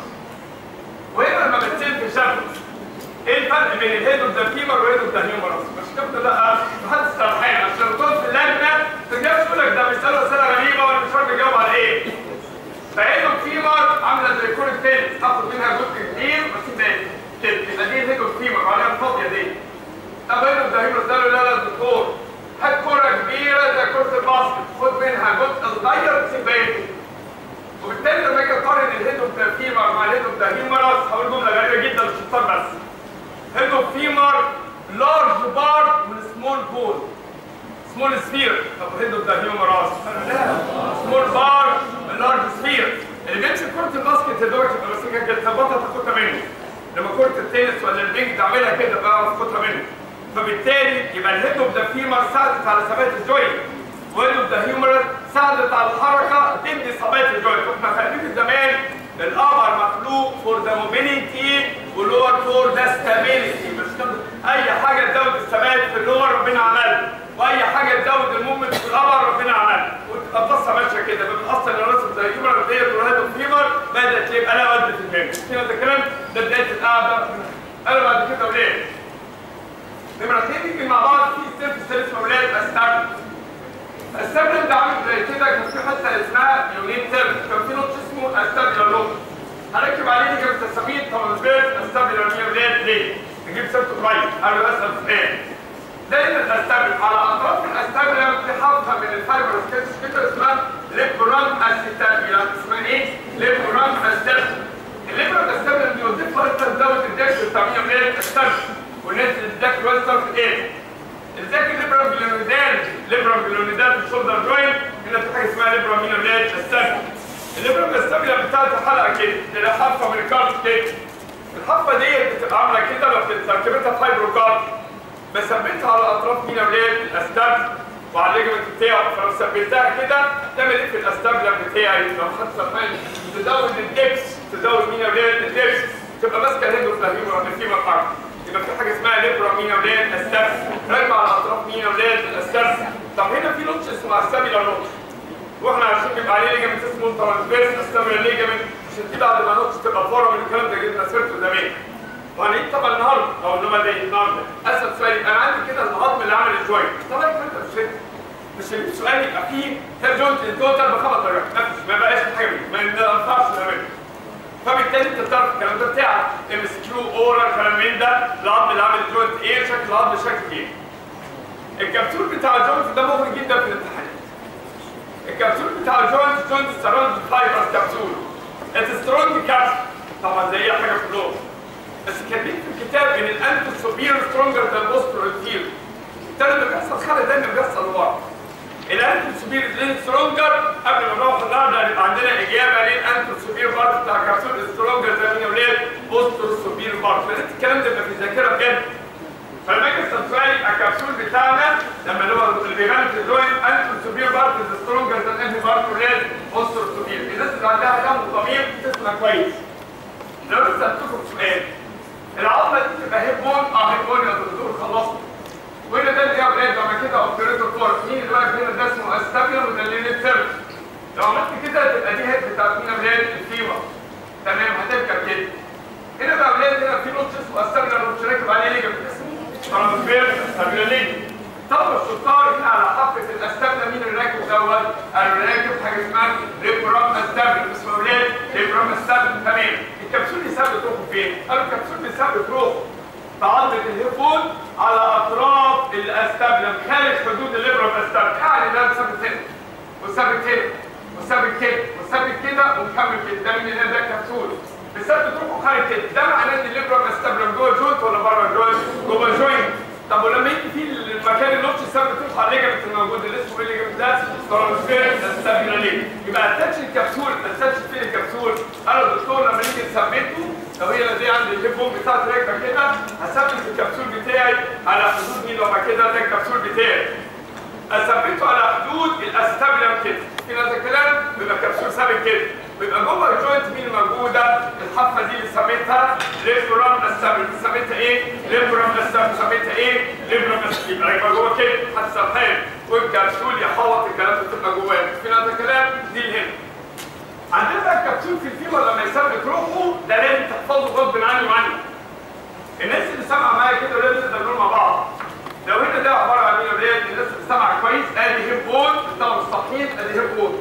Speaker 1: وهنا لما بتصير في شكل ايه الفرق بين الهيد اوف ذا فيمر والهيد اوف ذا هيومر مش كده لا محدش سرحان عشان لو تقعد في اللجنه تجاوب تقول لك ده بيسالوا اسئله غريبه وانا مش عارف اجاوب على ايه فهيد اوف فيمر عامله زي كره تنس اخد منها جزء كبير بس ده يبقى دي الهيد اوف فيمر وعليها الفاضيه دي طب هيد اوف ذا هيومر قال له لا لا دكتور هات كره كبيره زي كره الباسكت خد منها جزء صغير تسيب بقيته وبالتالي لما اجي اقارن الهيد اوف ذا فيمر مع الهيد اوف ذا هيومرس هقول جمله غريبه جدا مش هختار بس هيد اوف فيمر لارج بارت من سمول بول سمول سفير طب هيد اوف ذا هيومرس لا سمول بارت من لارج سفير اللي بيمسك كره الباسكت يا دوبك تبقى ماسكها كده تخبطها تاخدها منه لما كره التنس ولا البينج تعملها كده بقى تاخدها منه فبالتالي يبقى الهيد اوف ذا فيمر ساعدت على ثبات الجوينت ويل اوف ذا هيومرس ساعدت على الحركه تدي ثبات الجوينت واحنا خلينا زمان القمر مخلوق فور ذا موبيليتي واللور فور ذا ستابيليتي مش كده اي حاجه تزود الثبات في اللور ربنا عملها واي حاجه تزود المومنت في القمر ربنا عملها وتبقى القصه ماشيه كده بتاثر الرسم زي الهيومر ديت والهيد فيمر بدات يبقى لها وزن في الجيم هنا ده كلام ده بدايه القعده انا بعد كده وليه نمرة اتنين نيجي مع بعض في ستيب ستيب اسمه ولاد استابل السبب ده عامل زي كده كان في حته اسمها يونين تيرم كان في نوت اسمه استابيلر نوت هركب عليه نيجي بالتسامير طب البيت استابيلر مين ولاد ليه؟ نجيب سيرته قريب قبل ما اسال سؤال دايما الاستابل على اطراف الاستابيلر في حافظه من الفايبر سكيتش كده اسمها ليبرام استابيلر اسمها ايه؟ ليبرام استابيلر الليبرام استابيلر بيوظفها انت تزود الدكس بتاع مين ولاد استابيلر والناس اللي الدكس ويستر في ايه؟ ازاي الليبرام جلونيدال ليبرام جلونيدال في الشولدر جوينت هنا في حاجه اسمها ليبرام مين ولاد استابيلر الليبرام استابيلر بتاعت الحلقه كده تلاقي حافه من الكارت كده الحافه ديت بتبقى عامله كده لو تركبتها فايبرو كارت بثبتها على اطراف مين ولاد الاستابل وعلى الليجمنت بتاعه فلو ثبتها كده تعمل ايه في الاستابلر بتاعي لو خدت سرحان تزود الدبس تزود مين ولاد الدبس تبقى ماسكه الهيد اوف ذا الفيمر ارك يبقى في حاجه اسمها ليبرا مين ولاد استابل راكبه على اطراف مين ولاد الاستابل طب هنا في نوتش اسمها استابيلر نوتش واحنا عارفين بيبقى عليه ليجمنت اسمه ترانسفيرس استابيلر ليجمنت عشان كده بعد ما نوتش تبقى فورا من الكلام ده جبنا سيرته زمان وهنعيد طبعا النهارده او انما زي النهارده اسال سؤال انا عندي كده العظم اللي عامل الجوينت طبعا انت مش فاهم مش السؤال يبقى فيه هير جوينت التوتال بخمس درجات مفيش ما بقاش حاجه منه ما ينفعش نعمله فبالتالي انت بتعرف الكلام ده بتاعك ام اس كيو اورا كلام من ده العظم اللي عامل الجوينت ايه شكل العظم شكل ايه الكبسول بتاع الجوينت ده مهم جدا في الامتحانات الكبسول بتاع الجوينت جوينت سراوند فايبرز كبسول اتس سترونج كابسول طبعا زي اي حاجه في اللغه بس كاتبين في الكتاب ان الانتو سوبير سترونجر ذان بوستر انتير ده اللي بيحصل خلل دايما بيحصل لورا الانتو سوبير ليه سترونجر قبل ما نروح النهارده هيبقى عندنا اجابه ليه الانتو سوبير بارت بتاع كبسول سترونجر ذان مين ولاد بوستر سوبير بارت فلازم الكلام ده يبقى في الذاكره بجد فلما اجي اسال سؤال الكبسول بتاعنا لما اللي هو اللي بيبان في الجوين انتو سوبير بارت از سترونجر ذان انهي بارت ولاد بوستر سوبير الناس اللي عندها دم ضمير تسمع كويس لو انا سالتكم سؤال العظمه دي تبقى هيب بون اه هيب بون يا دكتور خلصنا وهنا ده اللي هي اولاد لما كده اوبتريتور فورس مين اللي واقف هنا ده اسمه استابيلر وده اللي ليه سيرف لو عملت كده تبقى دي هيد بتاعت مين اولاد الفيما تمام هتركب كده هنا بقى اولاد هنا في نوتش اسمه استابيلر نوتش راكب عليه ليجمنت اسمه ترانسفير استابيلر ليجمنت طب الشطار هنا على حافه الاستبنى مين اللي راكب دوت؟ اللي راكب حاجه اسمها ريبرام استبنى اسمه ايه؟ ريبرام استبنى تمام الكبسول بيثبت روحه فين؟ قالوا الكبسول بيثبت روحه تعضد الهيفون على اطراف الاستبلم خارج حدود الليبرال استبلم يعني ده ثابت هنا وثابت هنا وثابت كده وثابت كده ومكمل كده ده من هنا ده كبسول بيثبت روحه خارج كده ده معناه ان الليبرال استبلم جوه جوينت ولا بره الجوينت؟ جوه جوينت طب ولما يجي في المكان اللي نص ثابت روحه على الليجمنت الموجود اللي اسمه ايه الليجمنت ده؟ ترانسفير استبلم ليه؟ يبقى اتاتش الكبسول اتاتش فين الكبسول؟ قال الدكتور لما نيجي نثبته لو هي دي عندي الهيبون بتاعت رجلك كده هثبت الكبسول بتاعي على حدود مين لما كده ده الكبسول بتاعي اثبته على حدود الاستابلم كده في نفس الكلام بيبقى الكبسول ثابت كده بيبقى جوه الجوينت مين الموجوده الحافه دي اللي سميتها ليبرام استابلم سميتها ايه؟ ليبرام استابلم سميتها ايه؟ ليبرام استابلم يبقى يبقى جوه كده هتسرحان والكبسول يحوط الكلام ده تبقى جواه في نفس الكلام دي اللي هنا عندنا بقى الكبسول في الفيمر لما يثبت روحه ده لازم تحفظه غصب عني وعني الناس اللي سامعه معايا كده لازم تقدروا مع بعض لو هنا ده عباره عن ايه ولاد الناس اللي سامعه كويس ادي هيب بون طبعا مستحيل ادي هيب بون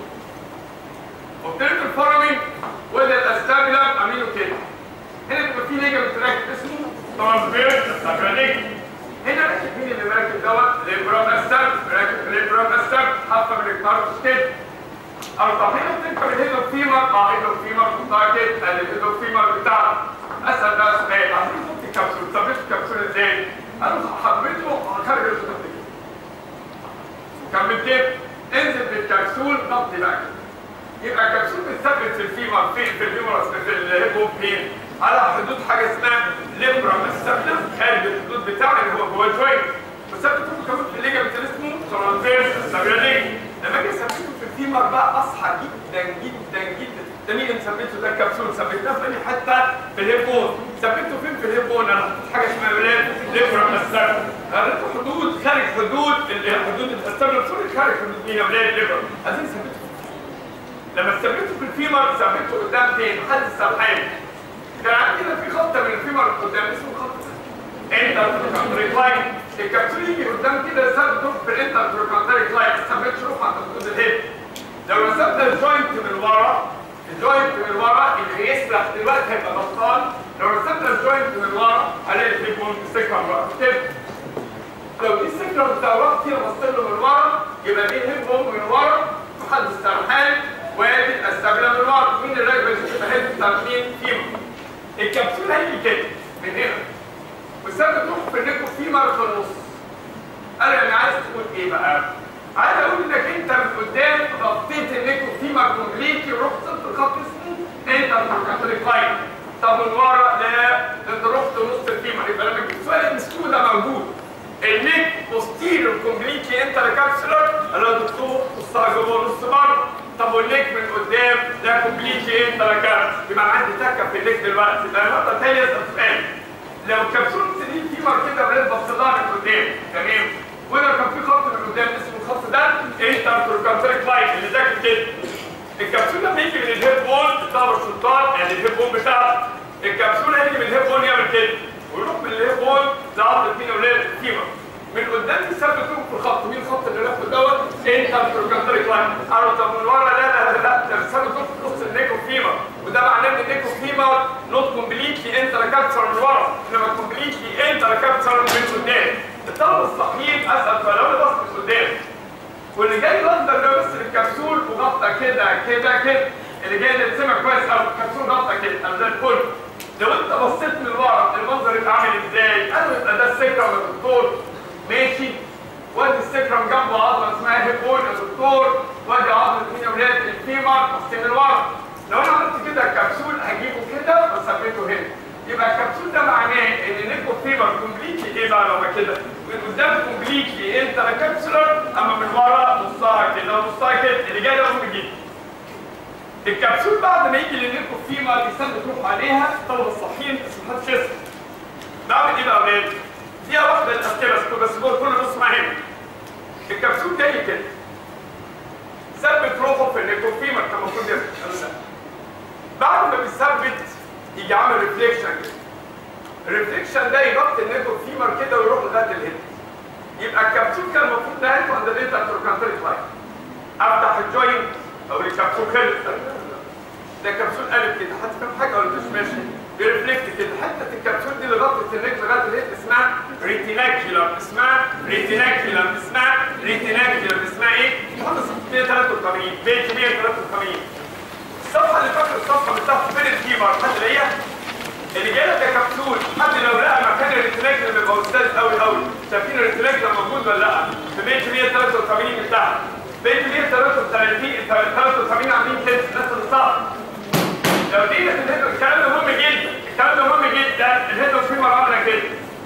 Speaker 1: وبتلك الفرامين وده الاستابيلم عاملينه كده هنا بيبقى في ليجمنت راكب اسمه ترانسفيرس استابيلم هنا راكب مين اللي راكب دوت ليبرام استاب راكب ليبرام استاب حاطه من الكارتوس كده او طب هنا بتركب الهيدو فيمر اه هيدو فيمر بتاع كده ادي الهيدو فيمر بتاعنا اسال بقى سؤال عايزين نحط الكبسول ثبت الكبسول ازاي؟ انا حبيته خارج الخطوط كده كمل كده انزل بالكبسول ضغط بقى يبقى الكبسول بتثبت في الفيمر فين في الفيمر في الهيبو فين على حدود حاجه اسمها ليبرام السبلم خارج الحدود بتاعنا اللي هو جوه الجوينت وثبته كمان في الليجمنت اللي اسمه ترانسفيرس سابيلين لما اجي اثبته في الفيمر بقى اصحى جدا جدا جدا ده مين اللي ثبته ده الكبسول ثبتناه في أي حته في الهيبون ثبته فين في الهيبون انا حطيت حاجه اسمها ولاد ليبرام السبلم خليته حدود خارج حدود حدود السبلم سوري خارج حدود مين يا ولاد ليبرام عايزين نثبته لما ثبته في الفيمر ثبته قدام فين محل السرحان كان عندنا في خط من الفيمر قدام اسمه خط انتر لاين الكبسول يجي قدام كده ثبته في الانتر لاين ثبت شروط عند حدود الهيد لو رسمنا الجوينت من ورا الجوينت من ورا اللي هيسرح دلوقتي هيبقى بطال لو رسمنا الجوينت من ورا هلاقي في بون سكرم ورا كده لو دي السكرم بتاع ورا كده بصيت له من ورا يبقى دي هيب بون من ورا محل السرحان وادي الاستابيلا من ورا مين اللي راكب بتبقى هيد بتاع مين فيما الكبسول هيجي كده من هنا والسبب تروح في النيكو فيمر في النص انا يعني عايز تقول ايه بقى؟ عايز اقول انك انت من قدام غطيت النيكو فيمر كومبليتلي ورحت صرت خط اسمه انت كاتوليك لاين طب من ورا لا انت رحت نص الفيمر يبقى لما جبت سؤال الاسلوب ده موجود النيك بوستيريور كومبليتلي انت كابسولر انا دكتور نصها جوه نص بره طب والنيك من قدام ده كومبليتلي انت كابس يبقى عندي تكه في النيك دلوقتي ده النقطه الثانيه سؤال لو كبسول سنين فيمر كده ولاد بصلها من قدام تمام وهنا كان في خط من قدام اسمه الخط ده انتركونتريك لاين اللي ذاكر كده الكبسول لما يجي من الهيب بون بتاع السلطان يعني الهيب بون بتاعته الكبسول هيجي من الهيب بون يعمل كده ويروح من الهيب بون لعضله مين ولاد الفيمر من قدام تثبتهم في الخط مين الخط اللي لفه دوت انتركونتريك لاين قالوا طب من ورا لا لا لا لا ده ثبتهم في نص النيكو فيمر وده معناه ان النيكو فيمر نوت كومبليتلي انتر كابتشر من ورا انما كومبليتلي انتر كابتشر من قدام الطلب الصحيح اسال فلو انا بص من قدام واللي جاي الاخضر ده بس الكبسول وغطى كده كده كده اللي جاي ده سمع كويس قوي الكبسول غطى كده انا زي الفل لو انت بصيت من ورا المنظر يبقى عامل ازاي؟ قالوا يبقى ده السكرم يا دكتور ماشي وادي السكرم جنبه عضله اسمها هيبون يا دكتور وادي عضله مين يا ولاد الفيمر بص من ورا لو انا عملت كده الكبسول هجيبه كده وثبته هنا يبقى الكبسول ده معناه ان نيكو فيبر كومبليتلي ايه بقى لما كده من قدام كومبليتلي انت كابسولر اما من ورا نصها كده ونصها كده اللي جاي ده مهم جدا الكبسول بعد ما يجي للنيكو فيما بيسند تروح عليها الطلبه الصحيين بس محدش يسمع بعمل ايه بقى يا ولاد؟ فيها واحده الاسئله بس بس جوه كل نص معانا الكبسول جاي كده ثبت روحه في النيكو فيما كان المفروض يثبت بعد ما بيثبت يجي عامل ريفليكشن كده الريفليكشن ده يغطي النيكو فيمر كده ويروح لغايه الهيد يبقى الكبسول كان المفروض نهايته عند الانتر تروكانتريك لاين افتح الجوينت او الكبسول خلص ده كبسول قالب كده حتى فاهم حاجه ولا مش ماشي بيرفلكت كده حته الكبسول دي اللي غطت النك لغايه الهيد اسمها ريتيناكيولم اسمها ريتيناكيولم اسمها ريتيناكيولم اسمها ايه؟ تحط 183 بيج 183 الصفحه اللي فاكر الصفحه اللي تحت فين الكيبر حد لاقيها؟ اللي جاي لك كبسول حد لو لقى مكان الريتيناكيولم يبقى استاذ قوي قوي شايفين الريتيناكيولم موجود ولا لا؟ في بيج 183 من تحت بيج 133 83 عاملين كده الناس اللي صح لو دي الكلام ده مهم جدا الكلام ده مهم جدا الهيدو في مرة كده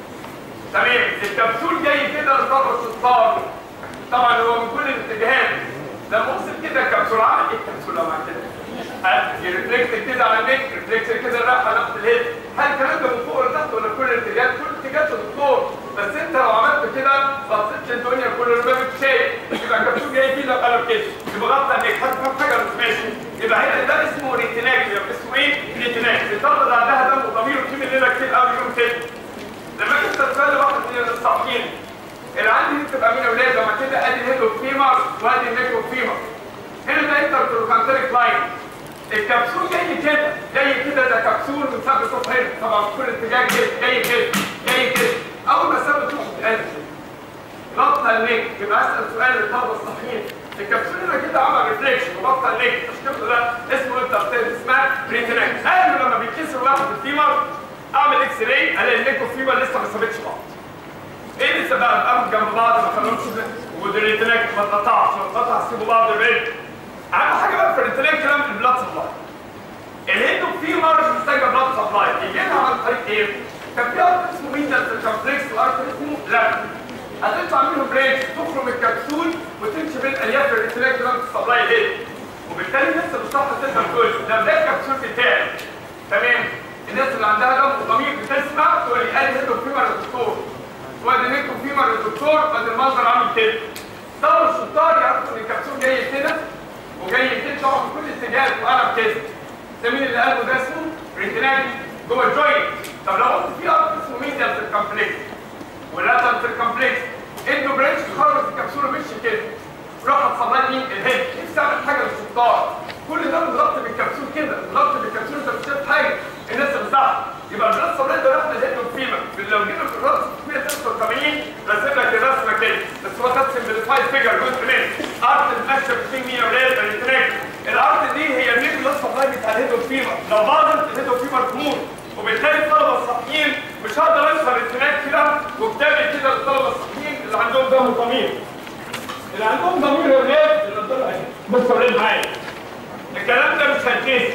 Speaker 1: تمام الكبسول جاي كده لطرف الصار طبعا هو من كل الاتجاهات لما وصل كده الكبسول عمل ايه الكبسول لما كده يرفلكت كده على النك ريفلكت كده راح على نقطه الهيد هل الكلام ده من فوق ولا تحت ولا كل الاتجاهات كل الاتجاهات يا دكتور بس انت لو عملت كده بصيت الدنيا كل ما بتشايف يبقى الكبسول جاي كده قلب كده يبقى غطى النك حد فاهم حاجه ولا مش ماشي يبقى هنا ده اسمه ريتيناك اسمه ايه؟ ريتيناك بيطلع عندها دم وضمير وكيم الليله كتير قوي يوم كده لما انت تسال واحد من الصحفيين اللي عندي تبقى مين اولاد لما كده ادي الهيد فيمر وادي النيك فيمر هنا ده انتر تروكانتريك لاين الكبسول جاي كده جاي كده ده كبسول من سبب صوت هنا طبعا في كل اتجاه جاي جاي كده جاي كده اول ما سبب تروح تتقلب غطى النيك يبقى اسال سؤال للطلبه الصحيين الكبسول هنا كده عمل ريفليكشن وغطى النيك الشكل ده اسمه انت اسمها ريتيناك قالوا لما بيتكسر واحد الفيمر اعمل اكس راي الاقي النيك والفيمر لسه ما سابتش بعض ايه اللي سبب قاموا جنب بعض ما خلوهمش والريتيناك ما اتقطعش لو اتقطع سيبوا بعض البيت اهم حاجه بقى في الريتيناك كلام البلاد سبلاي الهيدو فيمر مش محتاجه بلاد سبلاي يجي لها عن طريق ايه؟ كان في ارت اسمه ميدل سيركمفلكس وارت اسمه لا هتطلع منه برينش تخرج من الكبسول وتمشي بين الياف الريتيناك كلام السبلاي هيد وبالتالي الناس اللي صح تفهم كل ده ده الكبسول بتاعي تمام الناس اللي عندها دم وضمير بتسمع تقول لي ادي هيدو فيمر يا دكتور وادي نيكو فيمر يا دكتور وادي المنظر عامل كده طبعا الشطار يعرفوا ان الكبسول جاي كده وجاي كده طبعا في كل اتجاه وقلب كده ده مين اللي قلبه ده اسمه ريتيناك جوه الجوينت طب لو قلت في ارض اسمه ميديال سيركمفلكس واللاترال سيركمفلكس ادوا برانش خرج الكبسوله مشي كده راح تصلي مين الهيد نفسي اعمل حاجه للشطار كل ده متغطي بالكبسول كده متغطي بالكبسول انت مش شايف حاجه الناس اللي صح يبقى البلاد صلاه ده راح للهيد والفيمر لو جينا في الراس 186 رسم لك الرسمه كده بس هو خد سمبليفايد فيجر جزء منه ارت الماشيه بين مين اولاد الريتراك الارت دي هي النيك بلاد صلاه بتاع الهيد والفيمر لو باظت الهيد والفيمر تموت وبالتالي الطلبه الصحيين مش هقدر انسى الريتراك كده وبالتالي كده الطلبه الصحيين اللي عندهم دم ضمير اللي عندهم ضمير يا ولاد اللي قدام اهي بصوا ولاد معايا الكلام ده مش هيتنسي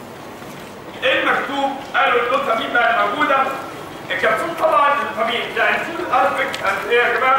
Speaker 1: ايه المكتوب قالوا النقطه دي بقت موجوده الكبسول طبعا الفامين ده انسول اربك ايه يا جماعه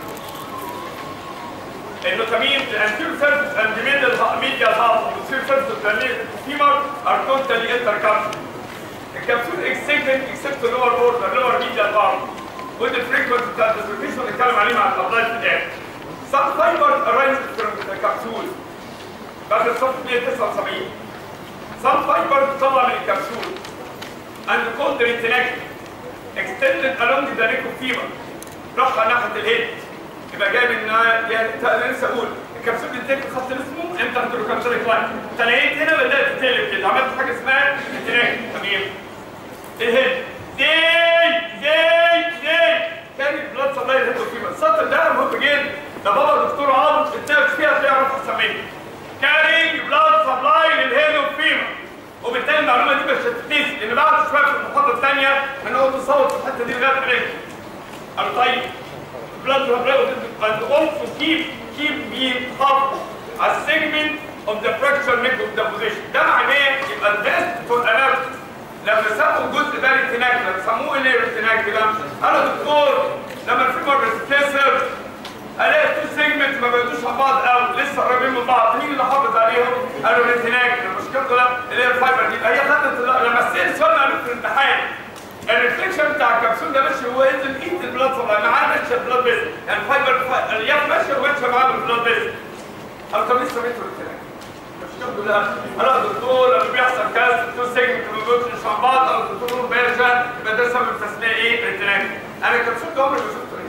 Speaker 1: النوتامين الانتيرو سيرفس اند ميدل ميديا هاف والسير سيرفس فيمر ار توتالي انتر الكبسول اكسكتد اكسبت لور بوردر لور ميديا هاف ودي الفريكونسي بتاعت الديستريبيوشن هنتكلم عليه مع الابلايد في الاخر Some fibers arise from the capsule بعد الصف 179 Some fibers تطلع من الكبسول and called retinaculae extended along the necrophyma راح ناحيه الهيد يبقى جاي من يعني لسه اقول الكبسول بتنتهي الخط اللي اسمه انترتروكابسوليك لاين تلاقيت هنا بدات تتقلب كده عملت حاجه اسمها ريتيناك تمام الهيد زي زي زي كان البلاد سبلاي الهيد والفيما السطر ده مهم جدا ده بابا دكتور عاطف بتناقش فيها تلاقي يعرف اسميه كارينج بلاد سبلاي للهيد والفيما وبالتالي المعلومه دي مش هتتنسي لان بعد شويه في المحاضره الثانيه هنقعد نصوت في الحته دي لغايه ما قالوا طيب blood and also keep keep being up a segment of the fracture neck of deposition ده معناه يبقى البيست فور اناليسيس لما سموا الجزء ده ريتيناكلا سموه ايه ريتيناكلا؟ قالوا دكتور لما الفيمر بتتكسر الاقي تو سيجمنت ما بيدوش على بعض قوي لسه قريبين من بعض مين اللي حافظ عليهم؟ قالوا ريتيناكلا مشكلته لا اللي هي الفايبر دي هي خدت لما السيل سؤال قالوا في الامتحان الريفليكشن بتاع الكبسول ده ماشي هو ينزل ايد البلاد سبلاي معاه ماشي البلاد بيز يعني الفايبر الياف ماشي وماشي معاه البلاد بيز قال طب لسه بيته الكلام مش الحمد لله انا دكتور لما بيحصل كاس تو سيجمنت ما بيقولش عن بعض او الدكتور بيرجع يبقى ده سبب تسميه ايه؟ ريتيناك انا الكبسول ده عمري ما شفته ايه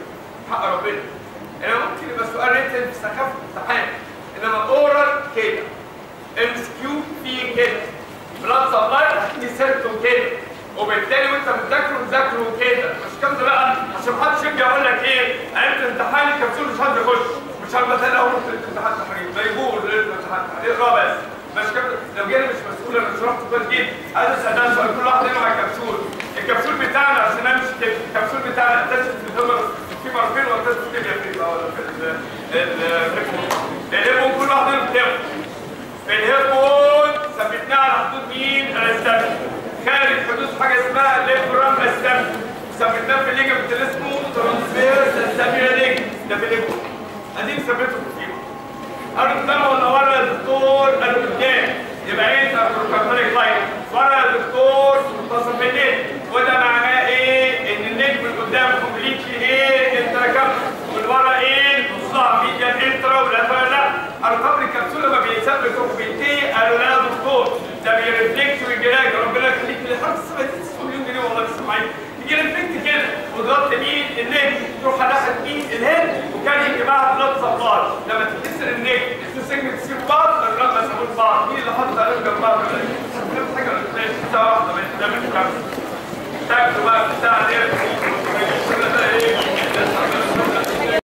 Speaker 1: حق ربنا انا ممكن يبقى سؤال ريتن في ثقافه الامتحان انما اورال كده ام اس كيو فيه كده بلاد سبلاي هتيجي سيرته كده وبالتالي وانت بتذاكره تذاكره كده مش كام ده بقى عشان محدش يجي يقول لك ايه انت امتحان الكبسول مش حد يخش مش هبقى تاني اهو امتحان تحرير ده يقول امتحان تحرير اقرا بس مش كام مش مسؤول انا شرحت كويس جدا انا سالت سؤال كل واحد يقرا الكبسول الكبسول بتاعنا عشان امشي كده الكبسول بتاعنا اكتشف في الهمر في مرتين واكتشف في اليابان ولا في الهيبون الهيبون كل واحد يقرا كتابه في الهيبون ثبتناه على حدود مين؟ الاستامي خارج حدود حاجه اسمها ليبرام استامي ثبتناه في الليجمنت اللي اسمه ترانسفيرس استامي ليج ده في الليبرام اديني ثبته فيه قالوا قدام ولا ورا يا دكتور؟ قالوا قدام يبقى انت بروكارتريك لاين ورا يا دكتور منتصف بالليل وده معناه ايه؟ ان النجم اللي قدام كومبليتلي ايه؟ انتراكابل والورا ايه؟ نصها ميديان انترا واللاترال لا قالوا طب الكبسوله ما بيثبت وبينتهي قالوا لا يا دكتور ده بيرفلكت ويجراج ربنا يخليك لحد 7 مليون جنيه والله لسه معايا يجي ريفلكت كده وضغط مين النجم تروح ناحيه مين الهيد وكان يجي معاها بلاد سبلاي لما تتكسر النجم التو سيجمنت يصير بعض الرقم يساوي بعض مين اللي حاطط عليهم جنب بعض حاجه ولا ساعه واحده ده مش